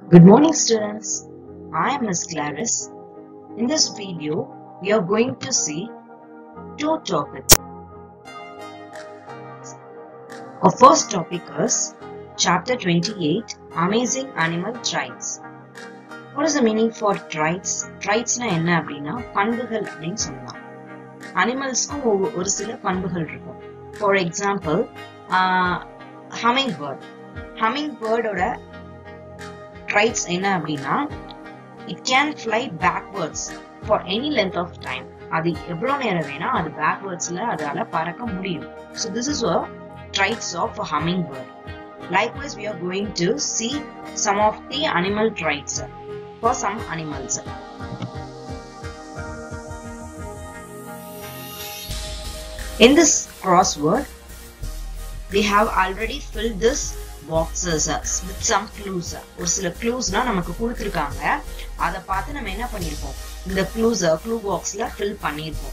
Good morning students. I am Ms. Claris. In this video, we are going to see two topics. Our first topic is Chapter 28 Amazing Animal Traits. What is the meaning for traits? Traitsனா என்ன அப்படின்னா பண்புகள் அப்படின்னு சொல்லலாம் அனிமல்ஸ்க்கும் ஒரு சில பண்புகள் இருக்கும் for example humming bird humming பேர்டோட ட்ரைட்ஸ் என்ன அப்படின்னா it can fly backwards for any length of time அது எவ்வளோ நேரம் வேணா அது பேக்வேர்ட்ஸ்ல அதால பறக்க முடியும் so this is a traits of humming bird Likewise, we are going to see some of the animal traits for some animals. In this crossword, we have already filled this boxes with some clues. ஒரு சில cluesனா நமக்கு கொடுத்துருக்காங்க அதை பார்த்து நம்ம என்ன பண்ணிருப்போம் இந்த clues clue boxல fill பண்ணிருப்போம்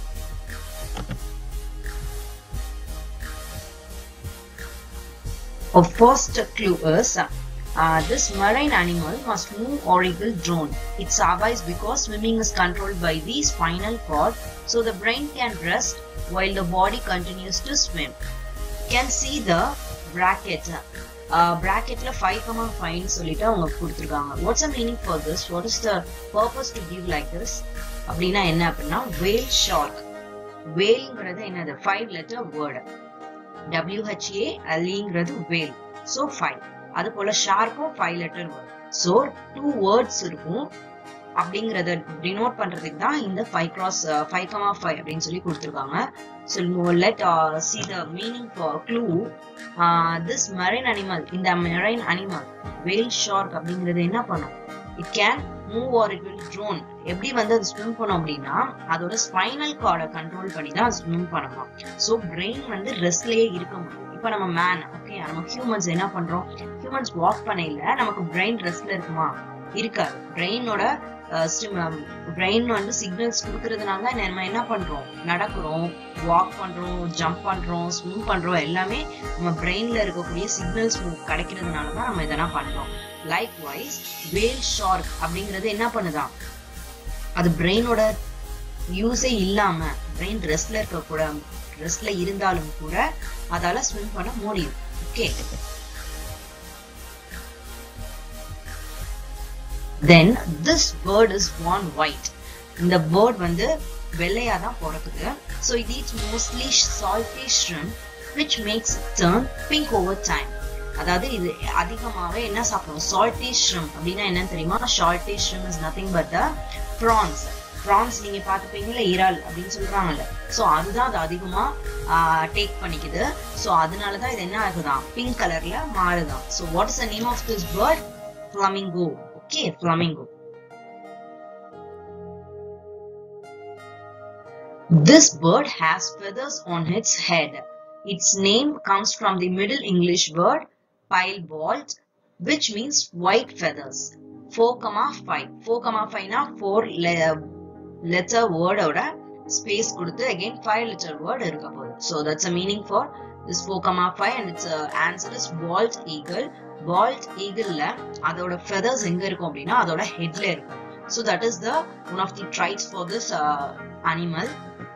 Our first clue is uh, this marine animal must move or eagle drone. It survives because swimming is controlled by the spinal cord, so the brain can rest while the body continues to swim. You can see the bracket. பிராக்கெட்ல five comma fine சொல்லிட்டு அவங்க கொடுத்துருக்காங்க what's a meaning for this what is the purpose to give like this அப்படின்னா என்ன அப்படின்னா whale shark வேல்ங்கிறது என்னது five letter word W H A அலிங்கிறது வேல் ஸோ ஃபைவ் அது போல ஷார்க்கும் five letter word so two words இருக்கும் அப்படிங்கறத டினோட் பண்றதுக்கு தான் இந்த five cross five comma five அப்படின்னு சொல்லி கொடுத்துருக்காங்க so let see the meaning for clue this marine animal இந்த மெரைன் அனிமல் வேல் ஷார்க் அப்படிங்கிறது என்ன பண்ணும் it can move or it will drown எப்படி வந்து அது ஸ்விம் பண்ணும் அப்படின்னா அதோட ஸ்பைனல் கார்டை கண்ட்ரோல் பண்ணி தான் ஸ்விம் பண்ணலாம் ஸோ பிரெயின் வந்து ரெஸ்ட்லயே இருக்க முடியும் இப்போ நம்ம மேன் ஓகே நம்ம ஹியூமன்ஸ் என்ன பண்றோம் ஹியூமன்ஸ் வாக் பண்ணையில நமக்கு பிரெயின் ரெஸ்ட்ல இருக்குமா இருக்காது பிரெயினோட பிரெயின் வந்து சிக்னல்ஸ் கொடுக்கறதுனால நம்ம என்ன பண்றோம் நடக்கிறோம் வாக் பண்றோம் ஜம்ப் பண்றோம் ஸ்விம் பண்றோம் எல்லாமே நம்ம பிரெயின்ல இருக்கக்கூடிய சிக்னல்ஸ் கிடைக்கிறதுனால தான் நம்ம இதெல்லாம் பண்றோம் லைக் வைஸ் வேல் ஷார்க் அப்படிங்கிறது என்ன பண்ணுதான் அது பிரெயினோட யூஸே இல்லாம பிரெயின் ரெஸ்ட்ல இருக்க கூட ரெஸ்ட்ல இருந்தாலும் கூட அதால ஸ்விம் பண்ண முடியும் okay then this bird is born white இந்த பேர்ட் வந்து வெள்ளையா தான் பிறக்குது so it it's mostly salty shrimp which makes turn pink over time அதாவது இது அதிகமாவே என்ன சாப்பிடும் சால்டி ஷ்ரிம் அப்படின்னா என்னன்னு தெரியுமா salty shrimp is nothing but the prawns prawns நீங்க பாத்துப்பீங்கல்ல இறால் அப்படின்னு சொல்றாங்கல்ல சோ அதுதான் அது அதிகமா டேக் பண்ணிக்குது சோ அதனாலதான் இது என்ன ஆகுதான் பிங்க் கலர்ல மாறுதான் so what is the name of this bird flamingo okay flamingo This bird has feathers on its head. Its name comes from the Middle English word pilebolt, which means white feathers. 4, 5. 4, 5 na 4 letter word oda space கொடுத்து again 5 letter word இருக்க போகுது. So that's a meaning for this 4, 5 and its uh, answer is bald eagle. Bald eagle அதோட feathers எங்க இருக்கும் அப்படின்னா அதோட headல இருக்கும். So that is the one of the traits for this uh, animal.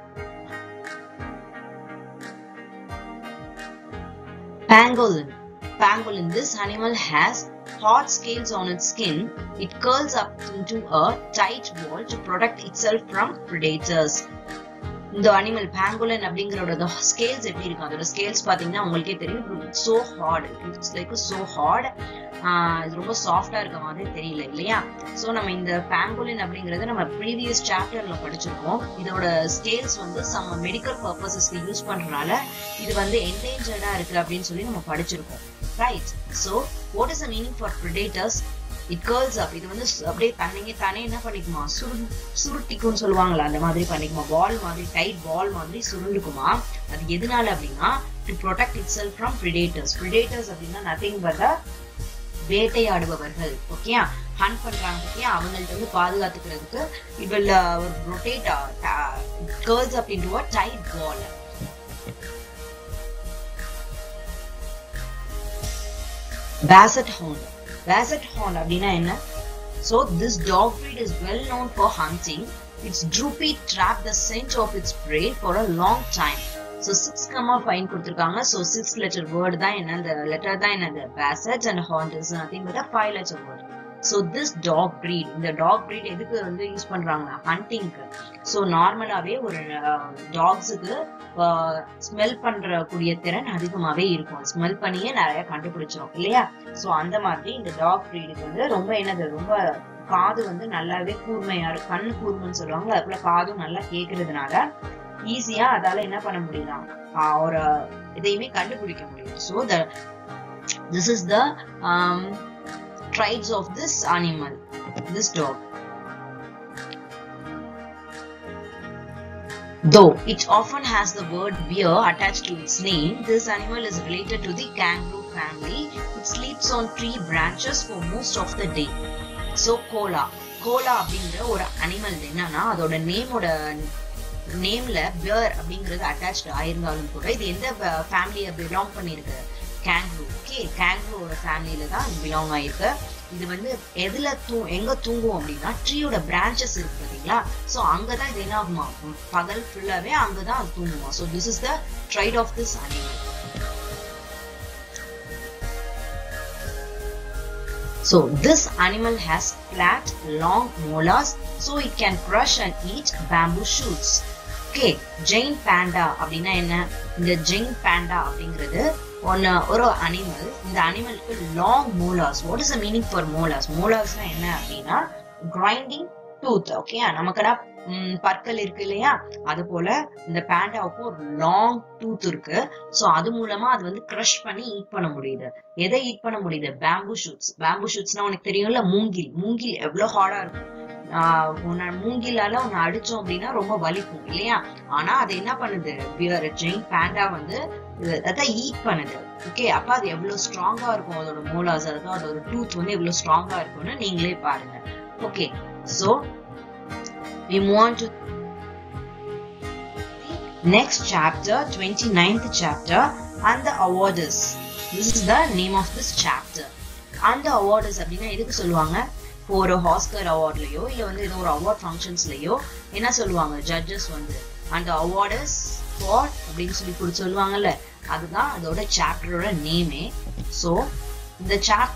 Pangolin. Pangolin. This animal has hot scales on its skin. It curls up into a tight ball to protect itself from predators. இந்த animal pangolin அப்படிங்கிறோட scales எப்படி இருக்கும் அதோட scales பாத்தீங்கன்னா உங்களுக்கே தெரியும் so hard it's like so hard இது ரொம்ப சாஃப்டா இருக்க மாதிரி தெரியல இல்லையா சோ நம்ம இந்த பேங்கோலின் அப்படிங்கறத நம்ம ப்ரீவியஸ் சாப்டர்ல படிச்சிருக்கோம் இதோட ஸ்கேல்ஸ் வந்து சம் மெடிக்கல் பர்பசஸ்க்கு யூஸ் பண்றதுனால இது வந்து என்டேஞ்சர்டா இருக்கு அப்படின்னு சொல்லி நம்ம படிச்சிருக்கோம் right so what is the meaning for predators it curls up இது வந்து அப்படியே தன்னையே தானே என்ன பண்ணிக்குமா சுரு சுருட்டிக்கும்னு சொல்லுவாங்களா அந்த மாதிரி பண்ணிக்குமா பால் மாதிரி டைட் பால் மாதிரி சுருண்டுக்குமா அது எதனால அப்படின்னா to protect it self from predators predators அப்படின்னா நத்திங் பட் வேட்டையாடுபவர்கள் ஓகேயா ஹண்ட் பண்றாங்க ஓகே அவங்கள்ட்ட வந்து பாதுகாத்துக்கிறதுக்கு it will rotate curls up into a tight ball basset hound basset ஹார்ன் அப்படின்னா என்ன So this dog breed is well known for hunting. Its droopy trap the scent of its prey for a long time. So six comma fine கொடுத்துருக்காங்க so six letter word தான் என்ன அந்த letter தான் என்னது basset and ஹார்ன் is nothing but five letter word so this dog breed இந்த dog breed எதுக்கு வந்து யூஸ் பண்றாங்கன்னா ஹண்டிங்க்கு ஸோ நார்மலாவே ஒரு டாக்ஸுக்கு ஸ்மெல் பண்ற கூடிய திறன் அதிகமாவே இருக்கும் ஸ்மெல் பண்ணியே நிறைய கண்டுபிடிச்சிரும் இல்லையா ஸோ அந்த மாதிரி இந்த டாக் breedக்கு வந்து ரொம்ப என்னது ரொம்ப காது வந்து நல்லாவே கூர்மையா இருக்கும் கண்ணு கூர்மைன்னு சொல்லுவாங்க அதுக்குள்ள காதும் நல்லா கேக்குறதுனால ஈஸியா அதால என்ன பண்ண முடியலாம் ஆஹ் ஒரு இதையுமே கண்டுபிடிக்க முடியும் so the this is the tribes of this animal, this dog. Though it often has the word bear attached to its name, this animal is related to the kangaroo family. It sleeps on tree branches for most of the day. So koala koala அப்படிங்கிற ஒரு animal என்னன்னா அதோட நேமோட நேம்ல pier அப்படிங்கிறது attached ஆயிருந்தாலும் கூட இது எந்த ஃபேமிலியை பிலாங் பண்ணிருக்கு கேங்க்ரூ ஓகே கேங்க்ரூவோட ஃபேமிலியில தான் இது பிலாங் ஆயிருக்கு இது வந்து எதுல தூ எங்க தூங்கும் அப்படின்னா ட்ரீயோட பிரான்ச்சஸ் இருக்கு பாத்தீங்களா சோ அங்கதான் இது என்ன ஆகுமா பகல் ஃபுல்லாவே அங்கதான் அது தூங்குமா so this is the trait of this animal So this animal has flat, long molars, so it can crush and eat bamboo shoots. Okay, Jane panda அப்படின்னா என்ன இந்த ஜெயின் பேண்டா அப்படிங்கிறது ஒன்னு ஒரு அனிமல் இந்த அனிமலுக்கு long molars what is the meaning for molars மோலாஸ்னா என்ன அப்படின்னா கிரைண்டிங் டூத் ஓகே நமக்குனா பற்கள் இருக்கு இல்லையா அது போல இந்த பேண்டாவுக்கும் ஒரு லாங் டூத் இருக்கு சோ அது மூலமா அது வந்து க்ரஷ் பண்ணி ஈட் பண்ண முடியுது எதை ஈட் பண்ண முடியுது பேம்பு ஷூட்ஸ் பேம்பு ஷூட்ஸ்னா உனக்கு தெரியும்ல மூங்கில் மூங்கில் எவ்வளவு ஹார்டா இருக்கும் ஆஹ் உன்னை மூங்கிலால உன்னை அடிச்சோம் அப்படின்னா ரொம்ப வலிக்கும் இல்லையா ஆனா அது என்ன பண்ணுது பியர் ஜெயின் பேண்டா வந்து அதான் ஈட் பண்ணுது ஓகே அப்ப அது எவ்வளவு ஸ்ட்ராங்கா இருக்கும் அதோட மோலாஸ் அதாவது அதோட டூத் வந்து எவ்வளவு ஸ்ட்ராங்கா இருக்கும்னு நீங்களே பாருங்க okay so we move on to next chapter 29th chapter and the awarders this is the name of this chapter and the awarders அப்படின்னா எதுக்கு சொல்லுவாங்க இப்போ ஒரு ஹாஸ்கர் அவார்ட்லயோ இல்ல வந்து ஏதோ ஒரு அவார்ட் ஃபங்க்ஷன்ஸ்லயோ என்ன சொல்லுவாங்க ஜட்ஜஸ் வந்து அந்த அவார்டர்ஸ் ஃபார் அப்படின்னு சொல்லி கொடுத்து சொல்லுவாங்கல்ல அதுதான் அதோட சாப்டரோட நேமே ஸோ இந்த சாப்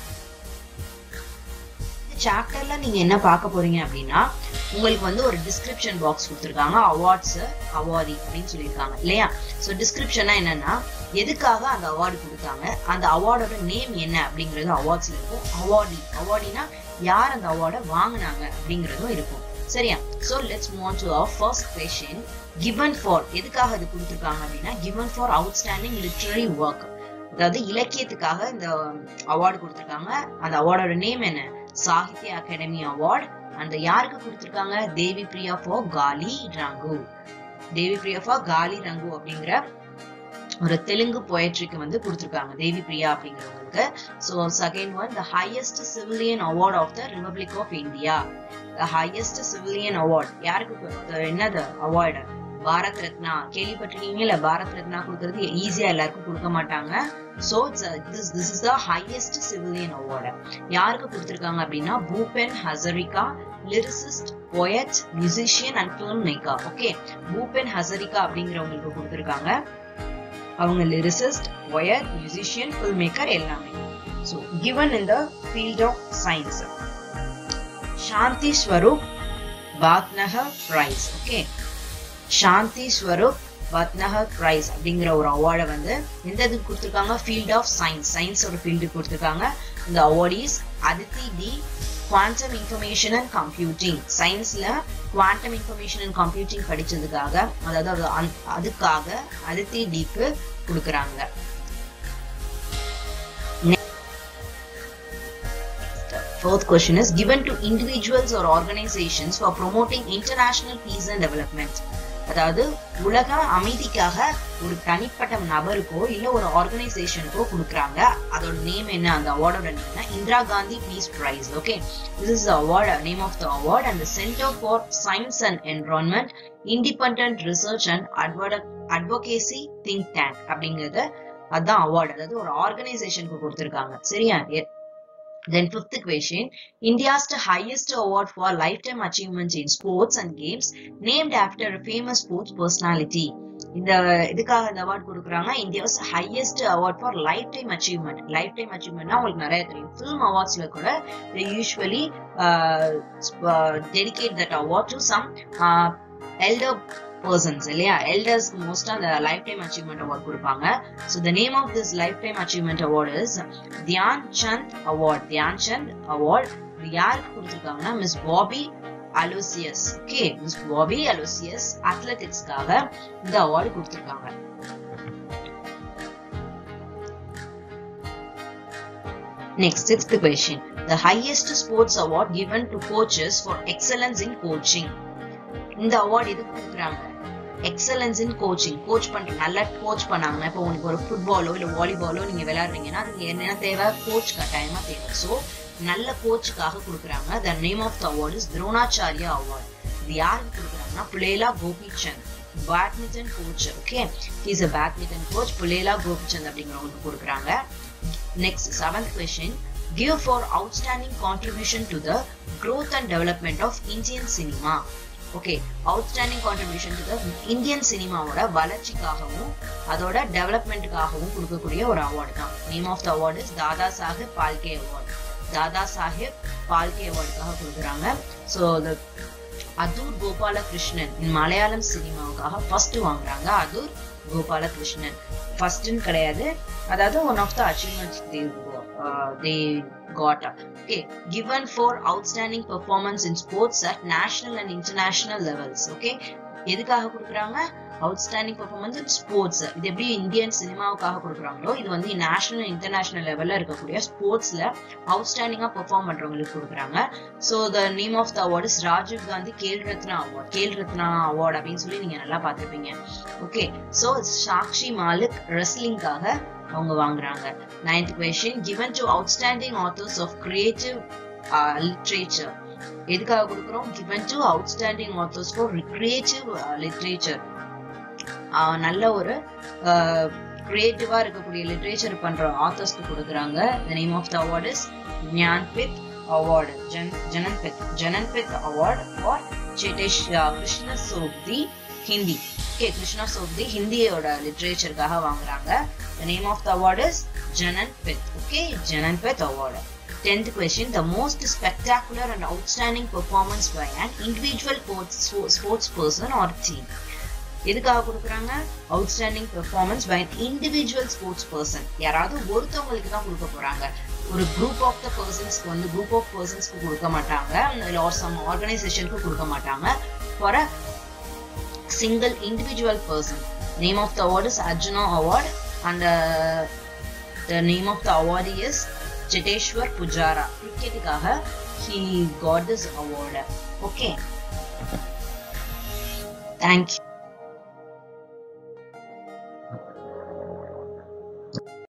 சாப்டர்ல நீங்க என்ன பார்க்க போறீங்க அப்படின்னா உங்களுக்கு வந்து ஒரு டிஸ்கிரிப்ஷன் பாக்ஸ் கொடுத்துருக்காங்க அவார்ட்ஸ் அவார்டி அப்படின்னு சொல்லியிருக்காங்க இல்லையா ஸோ டிஸ்கிரிப்ஷனா என்னன்னா எதுக்காக அந்த அவார்டு கொடுத்தாங்க அந்த அவார்டோட நேம் என்ன அப்படிங்கிறது அவார்ட்ஸ்ல இருக்கும் அவார்டி அவார்டினா யார் அந்த அவார்டை வாங்கினாங்க அப்படிங்கிறதும் இருக்கும் சரியா so let's move to our first question given for எதுக்காக இது கொடுத்துருக்காங்க அப்படின்னா given for outstanding literary work அதாவது இலக்கியத்துக்காக இந்த அவார்டு கொடுத்துருக்காங்க அந்த அவார்டோட நேம் என்ன சாகித்ய அகாடமி அவார்ட் அந்த யாருக்கு கொடுத்திருக்காங்க தேவி பிரியா ஃபார் காலி ரங்கு தேவி பிரியா ஃபார் காலி ரங்கு அப்படிங்கிற ஒரு தெலுங்கு போயட்ரிக்கு வந்து கொடுத்திருக்காங்க தேவி பிரியா அப்படிங்கிறவங்களுக்கு so second one the highest civilian award of the republic of India the highest civilian award யாருக்கு என்னது அவார்டு பாரத் ரத்னா கேள்விப்பட்டிருக்கீங்கல்ல பாரத் ரத்னா கொடுக்கறது ஈஸியா எல்லாருக்கும் கொடுக்க மாட்டாங்க so this this is the highest civilian award யாருக்கு கொடுத்திருக்காங்க அப்படின்னா Bhupen Hazarika lyricist poet musician and film maker okay Bhupen Hazarika அப்படிங்கிறவங்களுக்கு கொடுத்திருக்காங்க அவங்க lyricist poet musician film maker எல்லாமே so given in the field of science Shanti Swarup Bhatnagar prize okay Shanti Swarup Bhatnagar prize அப்படிங்கிற ஒரு அவார்டை வந்து எந்த இதுக்கு கொடுத்துருக்காங்க ஃபீல்ட் ஆஃப் சயின்ஸ் சயின்ஸோட ஃபீல்டுக்கு கொடுத்துருக்காங்க இந்த award is Aditi De quantum information and computing சயின்ஸ்ல குவாண்டம் இன்ஃபர்மேஷன் அண்ட் கம்ப்யூட்டிங் படிச்சதுக்காக அதாவது அதுக்காக அதித்தி டிக்கு கொடுக்குறாங்க Fourth question is given to individuals or organizations for promoting international peace and development. அதாவது உலக அமைதிக்காக ஒரு தனிப்பட்ட நபருக்கோ இல்ல ஒரு ஆர்கனைசேஷனுக்கோ கொடுக்குறாங்க அதோட நேம் என்ன அந்த அவார்டோட name Indira Gandhi peace prize okay this is award name of the award and centre for science and environment independent research and advocacy think tank அப்படிங்கிறது அதான் அவார்டு அதாவது ஒரு ஆர்கனைசேஷனுக்கு கொடுத்துருக்காங்க சரியா Then fifth question, India's highest award for lifetime achievements in sports and games named after a famous sports personality. இந்த இதுக்காக இந்த award கொடுக்குறாங்க India's highest award for lifetime achievement lifetime அச்சீவ்மெண்ட்னா உங்களுக்கு நிறைய தெரியும் ஃபிலிம் அவார்ட்ஸ்ல கூட usually dedicate that award to some elder persons இல்லையா எல்டர்ஸ்க்கு மோஸ்டா அந்த லைஃப் டைம் அச்சீவ்மெண்ட் அவார்ட் கொடுப்பாங்க so the name of this lifetime achievement award is Dhyan Chand award Dhyan Chand award இது யாருக்கு கொடுத்துருக்காங்கன்னா miss Bobby Aloysius okay miss Bobby Aloysius அத்லெட்டிக்ஸ்க்காக இந்த அவார்டு கொடுத்துருக்காங்க Next, sixth question. The highest sports award given to coaches for excellence in coaching. இந்த award எதுக்கு கொடுக்குறாங்க எக்ஸலன்ஸ் இன் கோச்சிங் கோச் பண்ற நல்லா கோச் பண்ணாங்கன்னா இப்போ உங்களுக்கு ஒரு ஃபுட்பாலோ இல்லை வாலிபாலோ நீங்க விளையாடுறீங்கன்னா அதுக்கு என்ன தேவை கோச் கட்டாயமா தேவை ஸோ நல்ல கோச்சுக்காக கொடுக்குறாங்க the name of the award is Dronacharya award இது யாருக்கு கொடுக்குறாங்கன்னா Pullela Gopichand badminton coach okay is a badminton coach Pullela Gopichand அப்படிங்கிறவங்களுக்கு கொடுக்குறாங்க next seventh question give for outstanding contribution to the growth and development of Indian cinema okay outstanding contribution to the Indian சினிமாவோட வளர்ச்சிக்காகவும் அதோட டெவலப்மெண்ட்டுக்காகவும் கொடுக்கக்கூடிய ஒரு அவார்டு தான் name of the award is Dadasaheb Phalke award Dadasaheb Phalke அவார்டுக்காக கொடுக்குறாங்க ஸோ அதூர் கோபாலகிருஷ்ணன் மலையாளம் சினிமாவுக்காக first வாங்குறாங்க அதூர் கோபாலகிருஷ்ணன் ஃபர்ஸ்ட்னு கிடையாது அதாவது one of the achievements they they got okay given for outstanding performance in sports at national and international levels okay எதுக்காக கொடுக்குறாங்க outstanding performance in sports இது எப்படி இந்தியன் சினிமாவுக்காக கொடுக்குறாங்களோ இது வந்து நேஷனல் இன்டர்நேஷனல் லெவல்ல இருக்கக்கூடிய ஸ்போர்ட்ஸ்ல அவுட்ஸ்டாண்டிங்கா பெர்ஃபார்ம் பண்றவங்களுக்கு கொடுக்குறாங்க so the name of the award is Rajiv Gandhi Khel Ratna award Khel Ratna award அப்படின்னு சொல்லி நீங்க நல்லா பார்த்துருப்பீங்க ஓகே ஸோ சாக்ஷி மாலிக் ரெஸ்லிங்காக அவங்க வாங்குறாங்க ninth question given to outstanding authors of creative literature எதுக்காக கொடுக்குறோம் given to outstanding authors for creative literature நல்ல ஒரு கிரியேட்டிவா இருக்கக்கூடிய லிட்ரேச்சர் பண்ற ஆத்தர்ஸ்க்கு கொடுக்குறாங்க the name of the award is Jnanpith award ஜன் Jnanpith Jnanpith award for சேட்டேஷ் Krishna Sobti Hindi okay Krishna Sobti ஹிந்தியோட லிட்ரேச்சருக்காக வாங்குறாங்க the name of the award is Jnanpith okay Jnanpith award Tenth question, the most spectacular and outstanding performance by an individual sports person or team. எதுக்காக கொடுக்குறாங்க outstanding performance by individual sports person யாராவது ஒருத்தவங்களுக்கு தான் கொடுக்க போறாங்க ஒரு group of the பர்சன்ஸ்க்கு வந்து group of பர்சன்ஸ்க்கு கொடுக்க மாட்டாங்க இல்லை ஒரு சம் ஆர்கனைசேஷனுக்கு கொடுக்க மாட்டாங்க for a single individual person name of the award is Arjuna award and the name of the award is Cheteshwar Pujara கிரிக்கெட்டுக்காக he got this award okay thank you